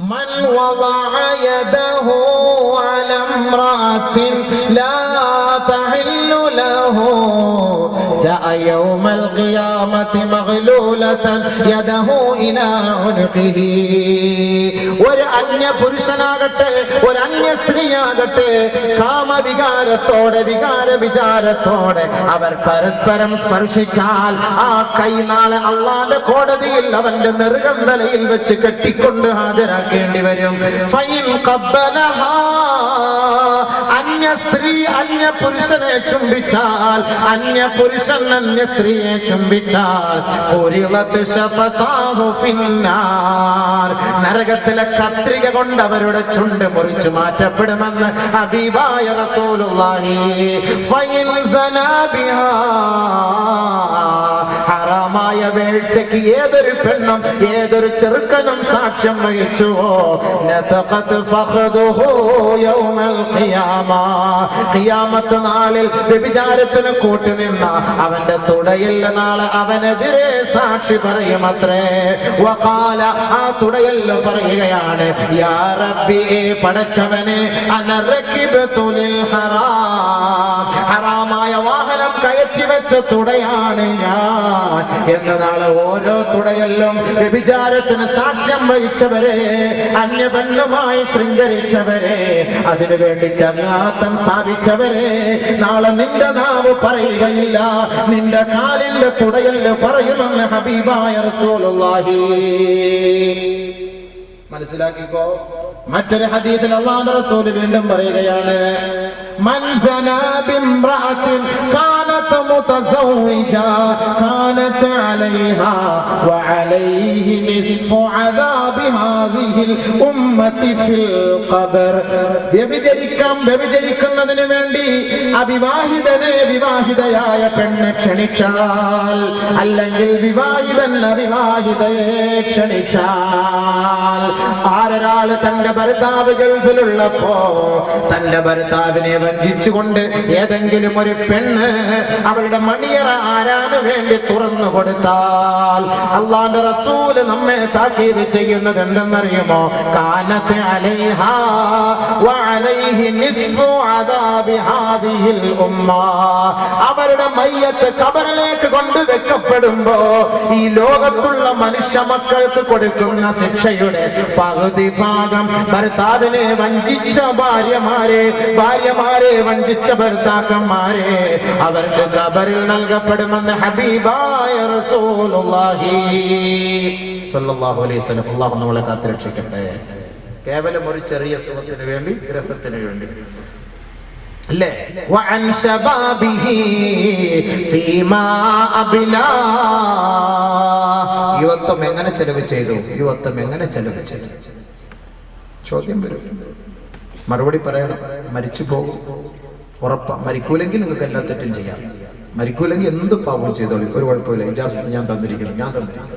من وضع يده على امرأة لا تحل له جاء يوم القيامة مغلولة يده إلى عنقه ഒരു അന്യ പുരുഷനാകട്ടെ ഒരു അന്യ സ്ത്രീയാകട്ടെ കാമവികാരത്തോടെ വികാര വിചാരത്തോടെ അവർ പരസ്പരം സ്പർശിച്ചാൽ ആ കൈ നാളെ അള്ളാന്റെ കോടതിയിൽ അവന്റെ നെറുകന്തലയിൽ വെച്ച് കെട്ടിക്കൊണ്ട് ഹാജരാക്കേണ്ടി വരും ഫൈൻ ഖബ്ബലഹാ. അന്യ സ്ത്രീ അന്യ പുരുഷനെ ചുംബിച്ചാൽ അന്യ പുരുഷൻ അന്യ സ്ത്രീയെ ചുംബിച്ചാൽ ഉരിളത്ത് ശഫതാഹു ഫിന്നാർ. നരകത്തിലെ കത്രിക കൊണ്ട് അവരുടെ ചുണ്ട് മുറിച്ചു മാറ്റപ്പെടുമെന്ന് ഹബീബായ റസൂലുള്ളാഹി ഫൈൻ സനാ ബിഹാ. ഹറാമായ വീഴ്ചയ്ക്ക് ഏതൊരു പെണ്ണും ഏതൊരു ചെറുക്കനും സാക്ഷ്യം വഹിച്ചുവോ നതഖത് ഫഖദുഹു യൗമൽ ഖിയാമ. ഖിയാമത്ത് നാളിൽ വ്യഭിചാരത്തിന് കൂട്ടുനിന്ന അവന്റെ തുടയിൽ നാളെ അവനെതിരെ സാക്ഷി പറയുമത്രേ വഖാല ആ തുടയല്ല പറയുകയാണ് യാ റബ്ബി ഏ പടച്ചവനെ അനറക്കിബ്തു ലിൽ ഹറാം ഹറാമായ വാഹനം കയറ്റി വെച്ച തുടയാണ് ഞാൻ എന്ന് നാളെ ഓരോ തുടയല്ലും വ്യഭിചാരത്തിന് സാക്ഷ്യം വഹിച്ചവരെ അന്യപെണ്ണുമായി ശൃംഗരിച്ചവരെ അതിനുവേണ്ടി ചങ്ങാത്തം സ്ഥാപിച്ചവരെ നാളെ നിന്റെ നാവ് പറയുകയില്ല നിന്റെ കാലിന്റെ തുടയല് പറയുമെന്ന് ഹബീബായ റസൂലുള്ളാഹി മനസ്സിലാക്കിക്കോ മറ്റൊരു ഹദീസിൽ അള്ളാഹു റസൂൽ വീണ്ടും പറയുകയാണ് من زنى بامرأة كانت متزوجة كانت عليها وعليه نصف عذاب هذه الأمة في القبر വ്യഭിചരിക്കാം വ്യഭിചരിക്കുന്നതിന് വേണ്ടി അവിവാഹിതനെ വിവാഹിതയായ പെണ്ണ് ക്ഷണിച്ചാൽ അല്ലെങ്കിൽ വിവാഹിതൻ അവിവാഹിതയെ ക്ഷണിച്ചാൽ ആരൊരാള് തന്റെ ഭർത്താവ് ഗൾഫിലുള്ളപ്പോ തന്റെ ഭർത്താവിനെ വഞ്ചിച്ചുകൊണ്ട് ഏതെങ്കിലും ഒരു പെണ്ണ് അവളുടെ മണിയറ ആരാന് വേണ്ടി തുറന്നു കൊടുത്താൽ അള്ളാന്റെ റസൂല് നമ്മെ താക്കീത് ചെയ്യുന്നത് എന്തെന്നറിയുമോ കാനത്ത് അലൈഹ വഅലൈഹി നിസ്ഫു അദാബി ഹാദിഹിൽ ഉമ്മ അവരുടെ മയ്യത്ത് കബറിലേക്ക് കൊണ്ടുവെക്കപ്പെടുമ്പോ ഈ ലോകത്തുള്ള മനുഷ്യ മക്കൾക്ക് കൊടുക്കുന്ന ശിക്ഷയുടെ പകുതി ഭാഗം ഭർത്താവിനെ വഞ്ചിച്ച ഭാര്യമാരെ ഭാര്യമാരെ വഞ്ചിച്ച ഭർത്താക്കന്മാരെ അവർക്ക് കബറിൽ നൽകപ്പെടുമെന്ന് ഹബീബായ റസൂലുള്ളാഹി സ്വല്ലല്ലാഹു അലൈഹി വസല്ലം അല്ലാഹു നമ്മളെ കാത്തുരക്ഷിക്കട്ടെ കേവലം ഒരു ചെറിയ സുഖത്തിന് വേണ്ടി രസത്തിന് വേണ്ടി അല്ലേ وعن شبابه فيما أبلى യുവത്വം എങ്ങനെ ചെലവ് ചെയ്തു യുവത്വം എങ്ങനെ ചെലവ് ചെയ്തു ചോദ്യം വരും മറുപടി പറയണം മരിച്ചു പോകും ഉറപ്പാ മരിക്കൂലെങ്കിൽ നിങ്ങൾക്ക് എല്ലാ തെറ്റും ചെയ്യാം മരിക്കൂലെങ്കിൽ എന്ത് പാപം ചെയ്തോളി ഒരു കുഴപ്പമില്ല ഇജാസത്ത് ഞാൻ തന്നിരിക്കുന്നു ഞാൻ തന്നിരിക്കുന്നു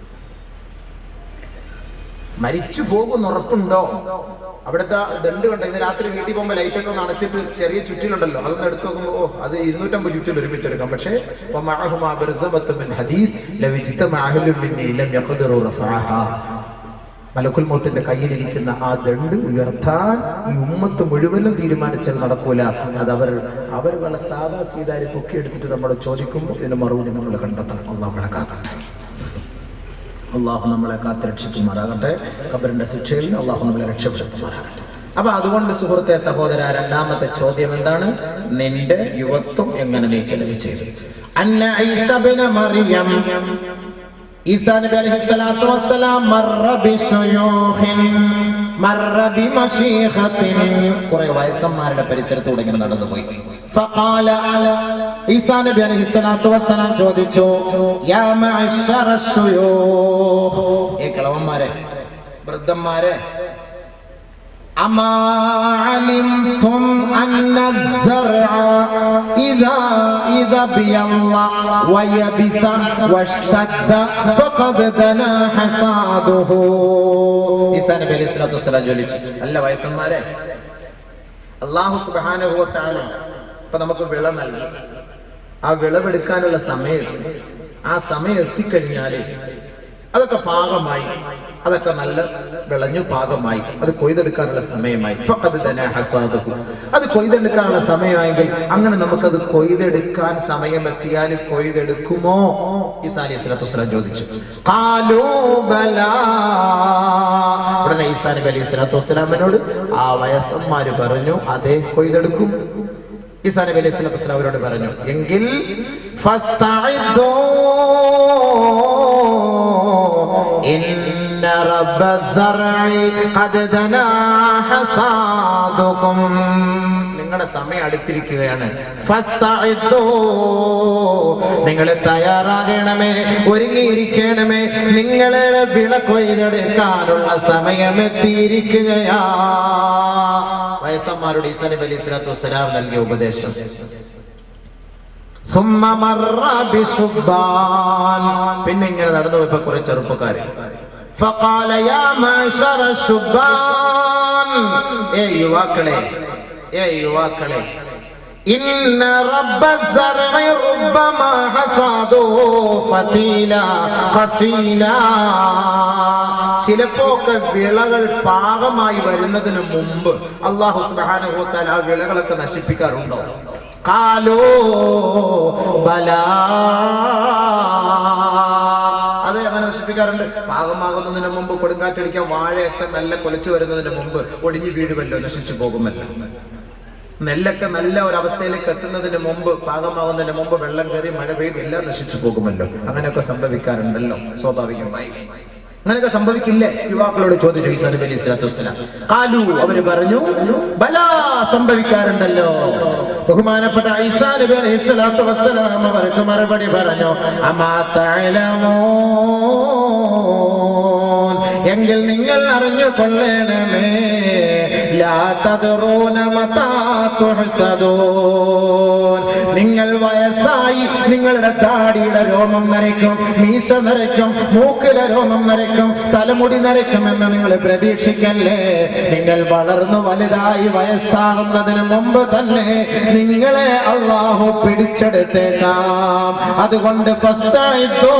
മരിച്ചു പോകുന്ന ഉറപ്പുണ്ടോ അവിടുത്തെ ദണ്ട് കണ്ടോ ഇന്ന് രാത്രി വീട്ടിൽ പോകുമ്പോൾ ലൈറ്റ് ഒക്കെ ഒന്ന് അടച്ചിട്ട് ചെറിയ ചുറ്റിലുണ്ടല്ലോ അതൊന്ന് എടുത്തു നോക്കുമ്പോൾ ഓ അത് ഇരുന്നൂറ്റമ്പത് ചുറ്റിൽ ഒരുമിച്ച് എടുക്കാം പക്ഷേ ومعهما برزبة من حديد لو اجتمع أهل مني لم يقدروا رفعها മലക്കുൽ മൗത്തിന്റെ കയ്യിലിരിക്കുന്ന ആ ദണ്ട് ഉയർത്താൻ ഈ ഉമ്മത്ത് മുഴുവനും തീരുമാനിച്ചാൽ നടക്കൂല അത് അവർ അവർ വല്ല സാധാ സീതാരി പൊക്കിയെടുത്തിട്ട് നമ്മൾ ചോദിക്കുമ്പോൾ ഇതിന് മറുപടി നമ്മൾ കണ്ടെത്തണം അള്ളാഹ് കണക്കാക്കട്ടെ അള്ളാഹു നമ്മളെ കാത്തുരക്ഷിക്കുമാറാകട്ടെ ഖബറിന്റെ ശിക്ഷയിൽ നിന്ന് അള്ളാഹു നമ്മളെ രക്ഷപ്പെടുത്തുമാറാകട്ടെ അപ്പൊ അതുകൊണ്ട് സുഹൃത്തെ സഹോദര രണ്ടാമത്തെ ചോദ്യം എന്താണ് നിന്റെ യുവത്വം എങ്ങനെ നീ ചെലവ് ചെയ്തു അന്ന ഈസബിന മറിയം ഈസാ നബി അലൈഹി സ്വലാത്തു വസ്സലാം മർറ ബിശുയൂഖിൻ മർറ ബിമശീഖത്തിൻ കുറെ വയസ്സന്മാരുടെ പരിസരത്തൂടെ ഇങ്ങനെ നടന്നുപോയി ഫഖാല ഈസാ നബി അലൈഹി സ്വലാത്തു വസ്സലാം ചോദിച്ചു യാ മഅശറ ശുയൂഖ് ഏ കിളവന്മാരെ വൃദ്ധന്മാരെ أما علمتم أن الزرع إذا إذا بيض ويبس واشتد فقد دنا حصاده ഈസാ നബി അലൈഹി സ്വലാത്തു വസ്സലാം ജ്വലിച്ചു അല്ല വയസ്സന്മാരെ അള്ളാഹു സുബ്ഹാനഹു വ തആല ഇപ്പൊ നമുക്ക് വിള നൽകി ആ വിളവെടുക്കാനുള്ള സമയത്ത് ആ സമയം എത്തിക്കഴിഞ്ഞാല് അതൊക്കെ പാകമായി അതൊക്കെ നല്ല വിളഞ്ഞു പാകമായി അത് കൊയ്തെടുക്കാനുള്ള സമയമായി ഫഖദ് ദനാ ഹസാദഹു. അത് കൊയ്തെടുക്കാനുള്ള സമയമായെങ്കിൽ അങ്ങനെ നമുക്കത് കൊയ്തെടുക്കാൻ സമയമെത്തിയാൽ കൊയ്തെടുക്കുമോ ഈസാ അലൈഹി സ്വലാത്തു വസ്സലാം ചോദിച്ചു ഖാലൂ ബലാ. ഉടനെ ഈസാ നബി അലൈഹി സ്വലാത്തു വസ്സലാമിനോട് ആ വയസ്സന്മാര് പറഞ്ഞു അതെ കൊയ്തെടുക്കും ഈസാ നബി അലൈഹി സ്വലാത്തു വസ്സലാം അവരോട് പറഞ്ഞു എങ്കിൽ ഫസ്തഇദ്ദൂ ഇന്ന റബ്ബ الزرع قد دنا حصادكم നിങ്ങളുടെ സമയം അടുത്തിരിക്കുകയാണ് ഫസ്തഇദ്ദൂ. നിങ്ങൾ തയ്യാറാകണമേ ഒരുങ്ങിയിരിക്കണമേ നിങ്ങളുടെ വിള കൊയ്തെടുക്കാനുള്ള സമയം എത്തിയിരിക്കുകയാ വയസ്സന്മാരുടെ ഈസാ നബി അലൈഹി സ്വലാത്തു വസ്സലാം നൽകിയ ഉപദേശം ثم مر بشبان പിന്നെ ഇങ്ങനെ നടന്നു പോയപ്പോ കുറെ ചെറുപ്പക്കാര് فقال يا معشر الشبان ഏ യുവാക്കളെ ഏ യുവാക്കളെ إن رب الزرع ربما حصاده فتيلا قصيلا ചിലപ്പോ ഒക്കെ വിളകൾ പാകമായി വരുന്നതിന് മുമ്പ് അള്ളാഹു സുബ്ഹാനഹു വ തആല ആ വിളകളൊക്കെ നശിപ്പിക്കാറുണ്ടോ കാലോ ബലാ അതെ അങ്ങനെ നശിപ്പിക്കാറുണ്ട് പാകമാകുന്നതിന് മുമ്പ് കൊടുങ്കാറ്റടിക്കാൻ വാഴയൊക്കെ നല്ല കൊലച്ചു വരുന്നതിന് മുമ്പ് ഒടിഞ്ഞു വീഴുമല്ലോ നശിച്ചു പോകുമല്ലോ നെല്ലൊക്കെ നല്ല ഒരു അവസ്ഥയിലേക്ക് എത്തുന്നതിന് മുമ്പ് പാകമാകുന്നതിന് മുമ്പ് വെള്ളം കയറി മഴ പെയ്ത് എല്ലാം നശിച്ചു പോകുമല്ലോ അങ്ങനെയൊക്കെ സംഭവിക്കാറുണ്ടല്ലോ സ്വാഭാവികമായി അങ്ങനെയൊക്കെ സംഭവിക്കില്ലേ യുവാക്കളോട് ചോദിച്ചു ഈസാ നബി അലൈഹി സ്വലാത്തു വസ്സലാം കാലു അവര് പറഞ്ഞു ബലാ സംഭവിക്കാറുണ്ടല്ലോ ബഹുമാനപ്പെട്ട ഈസാ നബി അലൈഹി സ്വലാത്തു വസ്സലാം അവർക്ക് മറുപടി പറഞ്ഞു അമാ തഅലമൂൻ എങ്കിൽ നിങ്ങൾ അറിഞ്ഞു കൊള്ളണമേ ലാ തദ്റൂന മതാ തുഹ്സദൂൻ നിങ്ങൾ വയസ്സായി നിങ്ങളുടെ താടിയുടെ രോമം നരയ്ക്കും മീശ നരയ്ക്കും മൂക്കിലെ രോമം നരയ്ക്കും തലമുടി നരയ്ക്കും എന്ന് നിങ്ങൾ പ്രതീക്ഷിക്കല്ലേ നിങ്ങൾ വളർന്നു വലുതായി വയസ്സാകുന്നതിന് മുമ്പ് തന്നെ നിങ്ങളെ അള്ളാഹു പിടിച്ചെടുത്തേക്കാം അതുകൊണ്ട് ഫസ്റ്റായിട്ടോ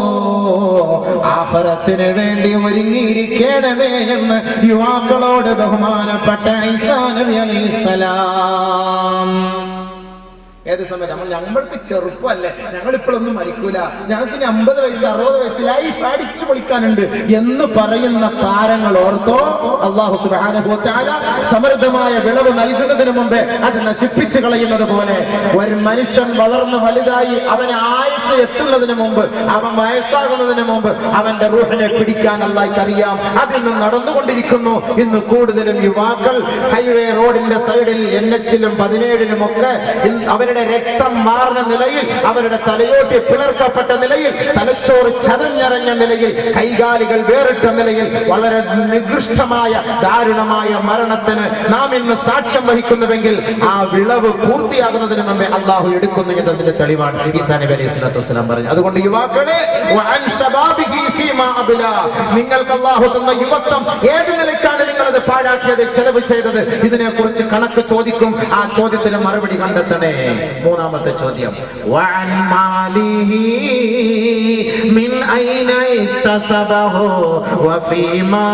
ആഹ്റത്തിന് വേണ്ടി ഒരുങ്ങിയിരിക്കണമേ എന്ന് യുവാക്കളോട് ബഹുമാനപ്പെട്ട ഈസാ നബി അലൈഹിസ്സലാം ഏത് സമയത്ത് നമ്മൾ ഞങ്ങൾക്ക് ചെറുപ്പമല്ലേ ഞങ്ങൾ ഇപ്പോഴൊന്നും മരിക്കൂല ഞങ്ങൾക്ക് ഇനി അമ്പത് വയസ്സ് അറുപത് വയസ്സ് ലൈഫ് അടിച്ചു പൊളിക്കാനുണ്ട് എന്ന് പറയുന്ന താരങ്ങൾ ഓർത്തോ അള്ളാഹു സുബ്ഹാനഹു വ തആല സമൃദ്ധമായ വിളവ് നൽകുന്നതിന് മുമ്പേ അത് നശിപ്പിച്ചു കളയുന്നത് പോലെ ഒരു മനുഷ്യൻ വളർന്ന് വലുതായി അവന് ആയുസ് എത്തുന്നതിന് മുമ്പ് അവൻ വയസ്സാകുന്നതിന് മുമ്പ് അവന്റെ റൂഹിനെ പിടിക്കാൻ അള്ളാഹിക്ക് അറിയാം അതിന്ന് നടന്നുകൊണ്ടിരിക്കുന്നു ഇന്ന് കൂടുതലും യുവാക്കൾ ഹൈവേ റോഡിന്റെ സൈഡിൽ എൻ എച്ചിലും പതിനേഴിലും ഒക്കെ ഇന്ന് അവരുടെ രക്തം മാറുന്ന നിലയിൽ അവരുടെ തലയോട്ടി പിളർക്കപ്പെട്ട നിലയിൽ തലച്ചോറ് ചതഞ്ഞിറങ്ങിയ നിലയിൽ കൈകാലുകൾ വേറിട്ട നിലയിൽ വളരെ നികൃഷ്ടമായ ദാരുണമായ മരണത്തിന് നാം ഇന്ന് സാക്ഷ്യം വഹിക്കുന്നുവെങ്കിൽ ആ വിളവ് പൂർത്തിയാകുന്നതിന് മുമ്പേ അള്ളാഹു എടുക്കുന്നു എന്നതിന്റെ തെളിവാണ് ഈസാ നബി അലൈഹി സ്വലാത്തു വസ്സലാം പറഞ്ഞു അതുകൊണ്ട് യുവാക്കളെ വഅൻ ശബാബിഹി ഫീമാ അബ്ലാ. നിങ്ങൾക്ക് അള്ളാഹു തന്ന യുവത്വം ഏത് നിലയ്ക്കാണ് നിങ്ങൾ അത് പാഴാക്കിയത് ചെലവ് ചെയ്തത് ഇതിനെ കുറിച്ച് കണക്ക് ചോദിക്കും ആ ചോദ്യത്തിന് മറുപടി കണ്ടെത്തണേ മൂന്നാമത്തെ ചോദ്യം വഅൻ മാലിഹി മിൻ ഐന ഇക്തസബഹു വഫീമാ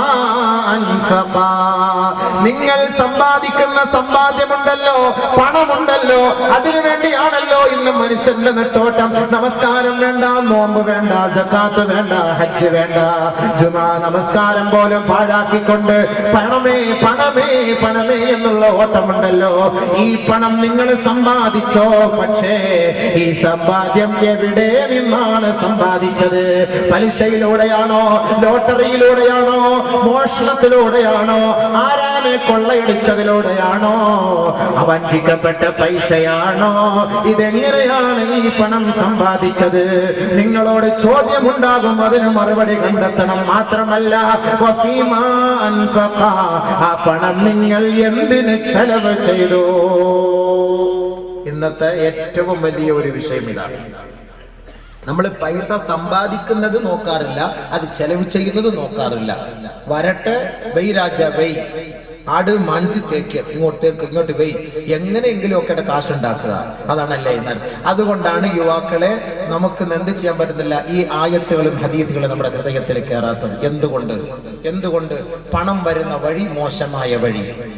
അൻഫഖാ നിങ്ങൾ സമ്പാദിക്കുന്ന സമ്പാദ്യമുണ്ടല്ലോ പണമുണ്ടല്ലോ അതിനു വേണ്ടിയാണല്ലോ ഇന്ന് മനുഷ്യന്റെ നെട്ടോട്ടം നമസ്കാരം വേണ്ട നോമ്പ് വേണ്ട സക്കാത്ത് വേണ്ട ഹജ്ജ് വേണ്ട ജുമാ നമസ്കാരം പോലും പാഴാക്കിക്കൊണ്ട് പണമേ പണമേ പണമേ എന്നുള്ള ഓട്ടമുണ്ടല്ലോ ഈ പണം നിങ്ങൾ സമ്പാദിച്ചോ പക്ഷേ ഈ സമ്പാദ്യം എവിടെ നിന്നാണ് സമ്പാദിച്ചത് പലിശയിലൂടെയാണോ ലോട്ടറിയിലൂടെയാണോ മോഷണത്തിലൂടെയാണോ ആരാനെ കൊള്ളയടിച്ചതിലൂടെയാണോ വഞ്ചിക്കപ്പെട്ട പൈസയാണോ ഇതെങ്ങനെയാണ് ഈ പണം സമ്പാദിച്ചത് നിങ്ങളോട് ചോദ്യമുണ്ടാകും അതിന് മറുപടി കണ്ടെത്തണം മാത്രമല്ല വഫീമാ അൻഫഖ. ആ പണം നിങ്ങൾ എന്തിന് ചെലവ് ചെയ്തു ഇന്നത്തെ ഏറ്റവും വലിയ ഒരു വിഷയം ഇതാണ് നമ്മൾ പൈസ സമ്പാദിക്കുന്നത് നോക്കാറില്ല അത് ചെലവ് ചെയ്യുന്നത് നോക്കാറില്ല വരട്ടെ വൈ രാജ വൈ ആട് മാഞ്ചി തേക്ക് ഇങ്ങോട്ടേക്ക് ഇങ്ങോട്ട് പോയി എങ്ങനെയെങ്കിലും ഒക്കെ കാശ് ഉണ്ടാക്കുക അതാണല്ലേ എന്നാൽ അതുകൊണ്ടാണ് യുവാക്കളെ നമുക്ക് എന്ത് ചെയ്യാൻ പറ്റുന്നില്ല ഈ ആയത്തുകളും ഹദീസുകളും നമ്മുടെ ഹൃദയത്തിൽ കയറാത്തത് എന്തുകൊണ്ട് എന്തുകൊണ്ട് പണം വരുന്ന വഴി മോശമായ വഴി